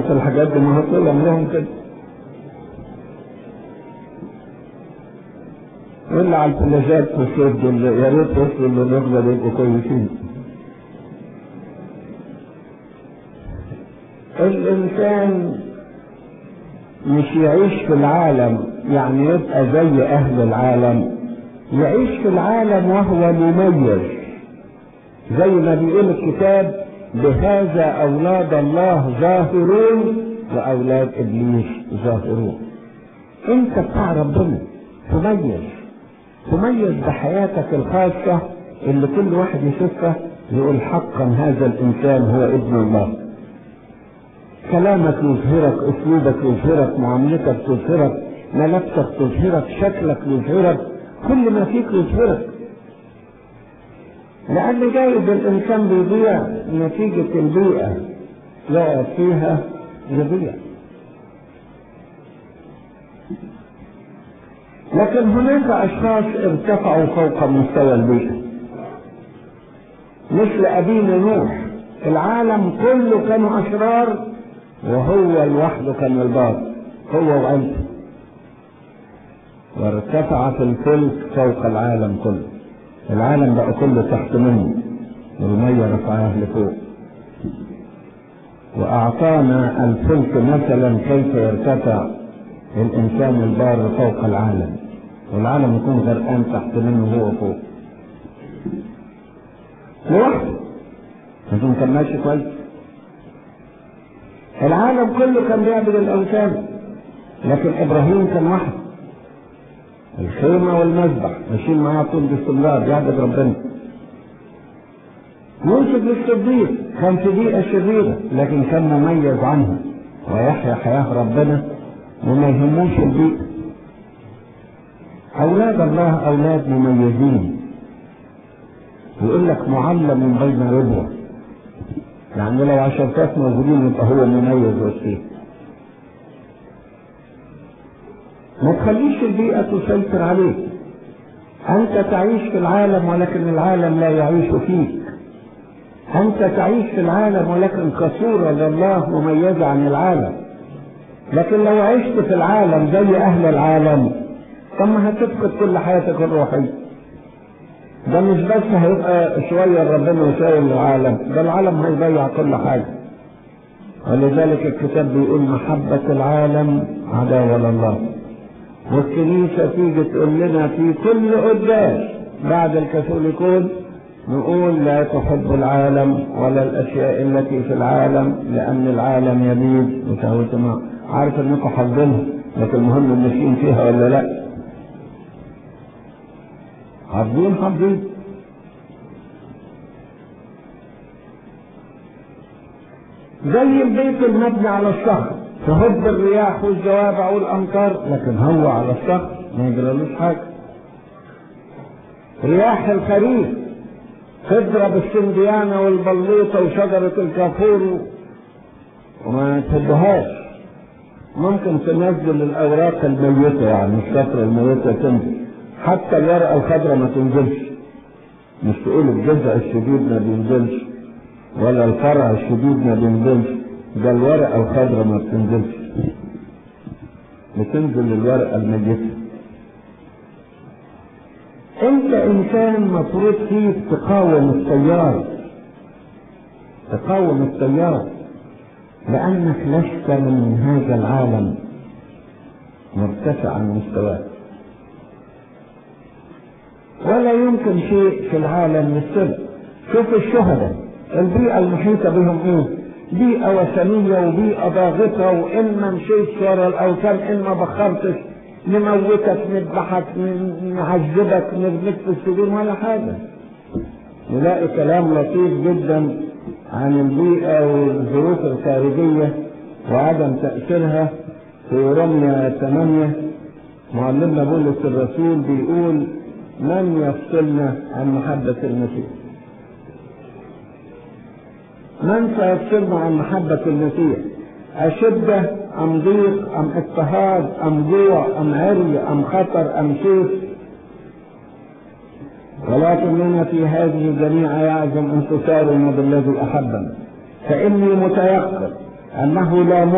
في الحاجات دي ما هو طول عمرهم كده واللي على الفلاجات في الصيف دول يا ريت يوصلوا للرغبة دي يبقوا كويسين الإنسان مش يعيش في العالم يعني يبقى زي أهل العالم يعيش في العالم وهو مميز زي ما بيقول الكتاب بهذا أولاد الله ظاهرون وأولاد إبليس ظاهرون أنت بتاع ربنا تميز تميز بحياتك الخاصة اللي كل واحد يشوفها يقول حقا هذا الإنسان هو ابن الله كلامك يظهرك أسلوبك يظهرك معاملتك تظهرك ملابسك تظهرك شكلك يظهرك كل ما فيك يظهرك لأن جايز الإنسان بيضيع نتيجة البيئة يقعد فيها يضيع لكن هناك أشخاص ارتفعوا فوق مستوى البيئة مثل أبينا نوح العالم كله كانوا أشرار وهو لوحده كان البار هو وعيلته وارتفعت الفلك فوق العالم كله العالم بقى كله تحت منه والمية رفعها لفوق وأعطانا الفلك مثلا كيف يرتفع الإنسان البار فوق العالم والعالم يكون غرقان تحت منه هو فوق لوحده لكن كان ماشي كويس العالم كله كان بيعبد الأوثان لكن إبراهيم كان واحد الخيمة والمذبح ماشيين معاه طول باستمرار بيعبد ربنا يوسف الصديق كان في بيئة شريرة لكن كان مميز عنها ويحيا حياة ربنا وما يهموش البيئة أولاد الله أولاد مميزين يقول لك معلم بين ربوة يعني لو عشرات موجودين يبقى هو مميز وسطيهم ما تخليش البيئة تسيطر عليك أنت تعيش في العالم ولكن العالم لا يعيش فيك أنت تعيش في العالم ولكن كصورة لله مميزة عن العالم لكن لو عشت في العالم زي أهل العالم طب ما هتفقد كل حياتك الروحية ده مش بس هيبقى شوية ربنا وشوية للعالم ده العالم هيضيع كل حاجة ولذلك الكتاب بيقول محبة العالم عداوة لله والكنيسة تيجي تقول لنا في كل قداس بعد الكاثوليكون نقول لا تحب العالم ولا الأشياء التي في العالم لأن العالم يبيد وشهوة عارف انكم حافظينها لكن المهم ماشيين فيها ولا لا حافظين حافظين زي البيت المبني على الصخر تهب الرياح والزوابع والامطار لكن هو على الصخر ما يجرالوش حاجه رياح الخريف تضرب السنديانه والبليطه وشجره الكافور وما تهدهاش ممكن تنزل الاوراق الميته يعني الشجره الميته تنزل حتى الورقه الخضراء ما تنزلش مش تقول الجذع الشديد ما بينزلش ولا الفرع الشديد ما بينزلش ده الورقة الخضراء ما بتنزلش بتنزل الورقة الميتة انت انسان مفروض فيك تقاوم التيار تقاوم التيار لانك لست من هذا العالم مرتفع عن مستواك ولا يمكن شيء في العالم للسر شوف الشهداء البيئة المحيطة بهم ايه بيئة وثنية وبيئة ضاغطة وإما مشيت ورا الأوثان إما بخرتش نموتك نذبحك نعذبك نرميك في السجون ولا حاجة نلاقي كلام لطيف جدا عن البيئة والظروف الخارجية وعدم تأثيرها في رمية ثمانية معلمنا بولس الرسول بيقول من يفصلنا عن محبة المسيح من سيفصلنا عن محبة المسيح أشدة أم ضيق أم اضطهاد أم جوع أم عري أم خطر أم سيف ولكننا في هذه الجميع يعزم أن تساروا بالذي أحبنا فإني متيقن أنه لا